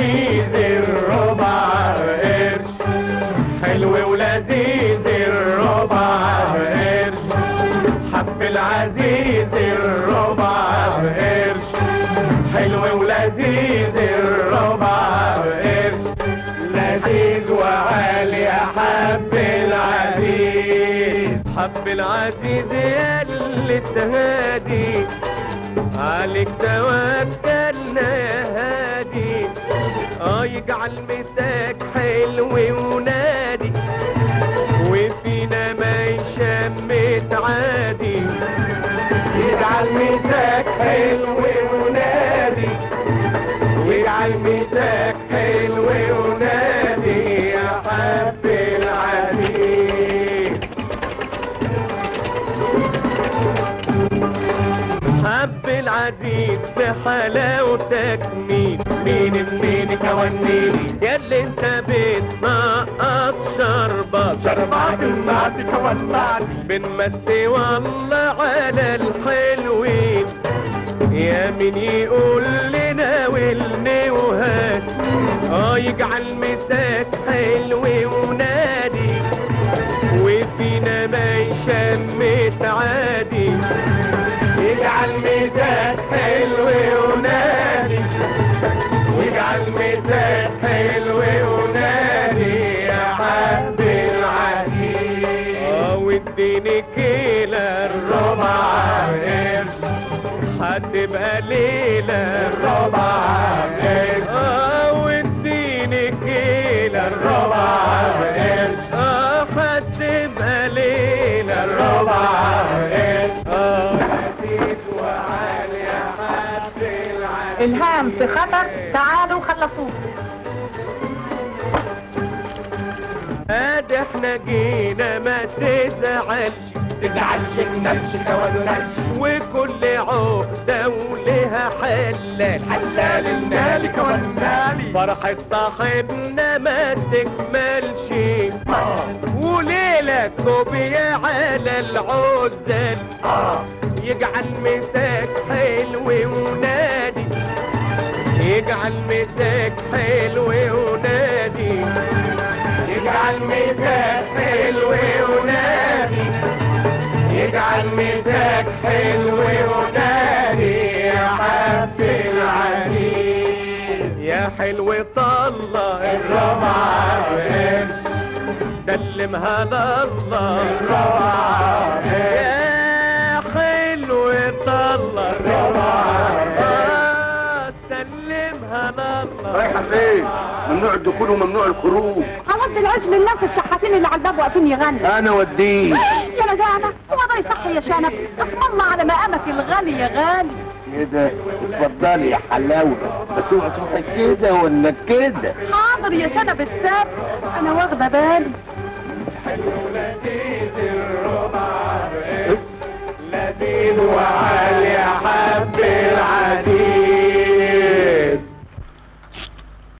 ولذيذ الربع قرش حلو ولذيذ الربع قرش حب العزيز الربع قرش حلو ولذيذ الربع قرش لذيذ وعالي حب العزيز حب العزيز يا اللي تهادي عليك توكلنا يا هادي اه يجعل مساك حلو ونادي وفينا ما يشمت عادي يجعل مساك حلو ونادي يجعل مساك حلو ونادي يا حب العزيز حب العزيز بحلاوتك مين مين مين كونيني يا اللي انت بتنقط شربات شربات المعدي كونعتي بنمسي والله على الحلوين يا مين يقول لنا والني وهات اه يجعل مساك حلو ونادي وفينا ما يشمت عادي يجعل ميزان حلو ونادي ويجعل ميزان حلو ونادي يا حب العزيز اه واديني كيلة الربع قرش هتبقى ليلة الربع قرش اه واديني كيلة الربع قرش اه هتبقى ليلة الربع قرش اه لذيذ وعالي يا حب العزيز الهام في خطر تعالوا خلصوه ادي احنا جينا ما تزعلش تزعلش نمشي كوادونش وكل عقدة ولها حلال حلال النالي كوالنالي فرحة صاحبنا ما تكملش وليلة كوبية على العزل يجعل مساك حلو ونادي يجعل مساك حلو ونادي يجعل مساك حلو ونادي يجعل مساك حلو ونادي يا حب العزيز يا حلو طلع الربع قرش سلمها لله الربع يا حلو طلع الربع آه، سلمها لله رايحة فين؟ ممنوع الدخول وممنوع الخروج هودي العجل الناس الشحاتين اللي على الباب واقفين يغنوا انا وديه يا مدامة هو ده يصحي يا شنب اسم الله على مقامك الغالي يا غالي كده اتفضلي يا حلاوة بس اوعي تروحي كده ولا كده حاضر يا شنب الساب انا واخده بالي لذيذ الربع لذيذ وعالي حب العزيز